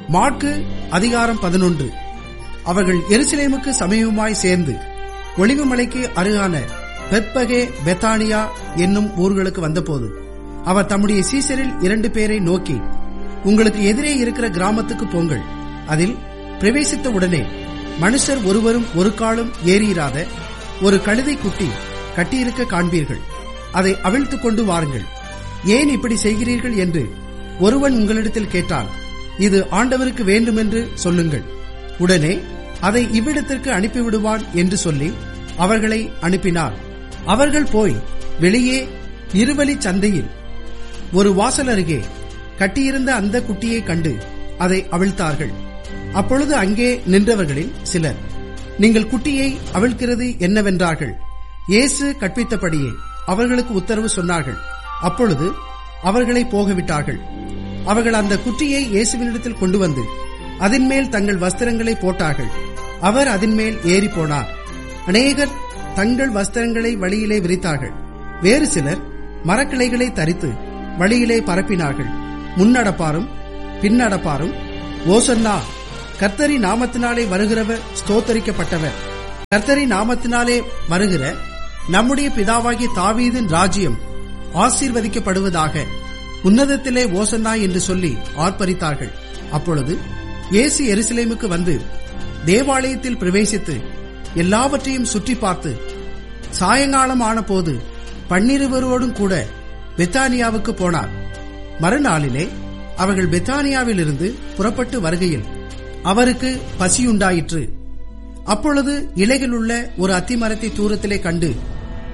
மாற்கு அதிகாரம் பதினொன்று அவர்கள் எருசலேமுக்கு சமீபமாய் சேர்ந்து ஒளிவு மலைக்கு அருகான பெத்பகே பெத்தானியா என்னும் ஊர்களுக்கு வந்தபோது அவர் தம்முடைய சீசரில் இரண்டு பேரை நோக்கி உங்களுக்கு எதிரே இருக்கிற கிராமத்துக்கு போங்கள் அதில் பிரவேசித்த உடனே மனுஷர் ஒருவரும் ஒரு காலம் ஏறியிராத ஒரு கழுதை குட்டி கட்டியிருக்க காண்பீர்கள் அதை அவிழ்த்துக் கொண்டு வாருங்கள் ஏன் இப்படி செய்கிறீர்கள் என்று ஒருவன் உங்களிடத்தில் கேட்டால் இது ஆண்டவருக்கு வேண்டுமென்று சொல்லுங்கள் உடனே அதை இவ்விடத்திற்கு அனுப்பிவிடுவான் என்று சொல்லி அவர்களை அனுப்பினார் அவர்கள் போய் வெளியே இருவழி சந்தையில் ஒரு வாசல் அருகே கட்டியிருந்த அந்த குட்டியை கண்டு அதை அவிழ்த்தார்கள் அப்பொழுது அங்கே நின்றவர்களில் சிலர் நீங்கள் குட்டியை அவிழ்க்கிறது என்னவென்றார்கள் இயேசு கற்பித்தபடியே அவர்களுக்கு உத்தரவு சொன்னார்கள் அப்பொழுது அவர்களை போகவிட்டார்கள் அவர்கள் அந்த குட்டியை இயேசுவினிடத்தில் கொண்டு வந்து அதன் மேல் தங்கள் வஸ்திரங்களை போட்டார்கள் அவர் அதன் மேல் ஏறி போனார் அநேகர் தங்கள் வஸ்திரங்களை வழியிலே விரித்தார்கள் வேறு சிலர் மரக்கிளைகளை தரித்து வழியிலே பரப்பினார்கள் முன்னடப்பாரும் பின்னடப்பாரும் ஓசன்னா கர்த்தரி நாமத்தினாலே வருகிறவர் ஸ்தோத்தரிக்கப்பட்டவர் கர்த்தரி நாமத்தினாலே வருகிற நம்முடைய பிதாவாகிய தாவீதின் ராஜ்யம் ஆசீர்வதிக்கப்படுவதாக உன்னதத்திலே ஓசன்னா என்று சொல்லி ஆர்ப்பரித்தார்கள் அப்பொழுது இயேசு எருசலேமுக்கு வந்து தேவாலயத்தில் பிரவேசித்து எல்லாவற்றையும் சுற்றி பார்த்து சாயங்காலம் ஆன போது பன்னிருவரோடும் கூட பெத்தானியாவுக்கு போனார் மறுநாளிலே அவர்கள் பெத்தானியாவிலிருந்து புறப்பட்டு வருகையில் அவருக்கு பசியுண்டாயிற்று அப்பொழுது இலைகளுள்ள ஒரு அத்திமரத்தை தூரத்திலே கண்டு